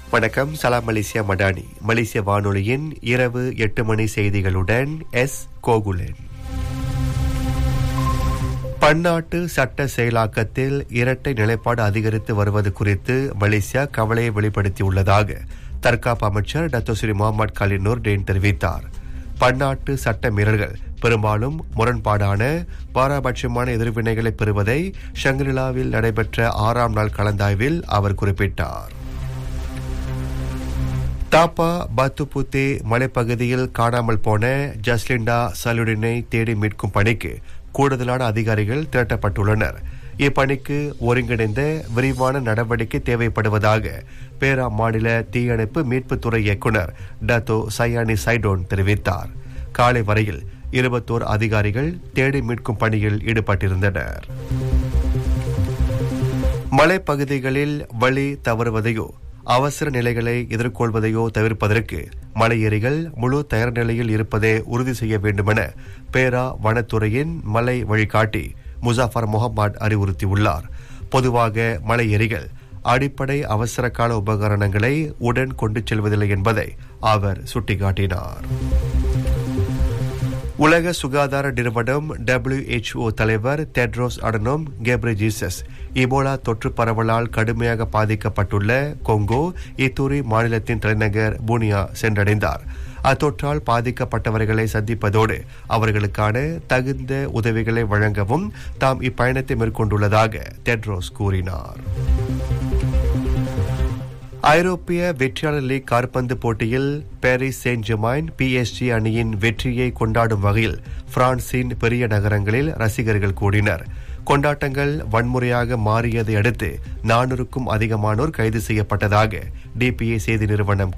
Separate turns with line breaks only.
வணக்கம் சலாம் மலேசியா மடானி மலேசிய வானொலியின் இரவு எட்டு மணி செய்திகளுடன் எஸ் கோகுலன் பன்னாட்டு சட்ட செயலாக்கத்தில் இரட்டை நிலைப்பாடு அதிகரித்து வருவது குறித்து மலேசியா கவலையை வெளிப்படுத்தியுள்ளதாக தற்காப்பு அமைச்சர் டத்தோஸ்ரீ முகமது கலினூர் டேன் தெரிவித்தார் பன்னாட்டு சட்ட மீறல்கள் பெரும்பாலும் முரண்பாடான பாராபட்சமான எதிர்வினைகளை பெறுவதை ஷங்கிரிலாவில் நடைபெற்ற ஆறாம் நாள் கலந்தாய்வில் அவர் குறிப்பிட்டார் தாப்பா பாத்துபுத்தே மலைப்பகுதியில் காணாமல் போன ஜஸ்லிண்டா சலுடினை தேடி மீட்கும் பணிக்கு கூடுதலான அதிகாரிகள் திரட்டப்பட்டுள்ளனர் இப்பணிக்கு ஒருங்கிணைந்த விரிவான நடவடிக்கை தேவைப்படுவதாக பேரா மாநில தீயணைப்பு மீட்புத்துறை இயக்குநர் டத்தோ சயானி சைடோன் தெரிவித்தார் காலை வரையில் இருபத்தோரு அதிகாரிகள் தேடி மீட்கும் பணியில் ஈடுபட்டிருந்தனர் மலைப்பகுதிகளில் வழி தவறுவதையோ அவசர நிலைகளை எதிர்கொள்வதையோ தவிர்ப்பதற்கு மலையேறிகள் முழு தயார் நிலையில் இருப்பதை உறுதி செய்ய வேண்டுமென பேரா வனத்துறையின் மலை வழிகாட்டி முசாஃபர் முகமது அறிவுறுத்தியுள்ளார் பொதுவாக மலையேறிகள் அடிப்படை அவசர கால உபகரணங்களை உடன் கொண்டு செல்வதில்லை என்பதை அவர் சுட்டிக்காட்டினார் உலக சுகாதார நிறுவனம் டபிள்யூஹெச்ஓ தலைவர் Tedros Adhanom Ghebreyesus Ebola தொற்று பரவலால் கடுமையாக பாதிக்கப்பட்டுள்ள கொங்கோ இத்தூரி மாநிலத்தின் தலைநகர் பூனியா சென்றடைந்தார் அத்தொற்றால் பாதிக்கப்பட்டவர்களை சந்திப்பதோடு அவர்களுக்கான தகுந்த உதவிகளை வழங்கவும் தாம் இப்பயணத்தை மேற்கொண்டுள்ளதாக தெட்ரோஸ் கூறினார் ஐரோப்பிய வெற்றியாளர் லீக் காற்பந்து போட்டியில் பாரிஸ் செயின்ட் ஜெமைன் பிஎஸ்ஜி அணியின் வெற்றியை கொண்டாடும் வகையில் பிரான்சின் பெரிய நகரங்களில் ரசிகர்கள் கூடினர் கொண்டாட்டங்கள் வன்முறையாக மாறியதை அடுத்து நானூறுக்கும் அதிகமானோர் கைது செய்யப்பட்டதாக டிபிஏ செய்தி நிறுவனம்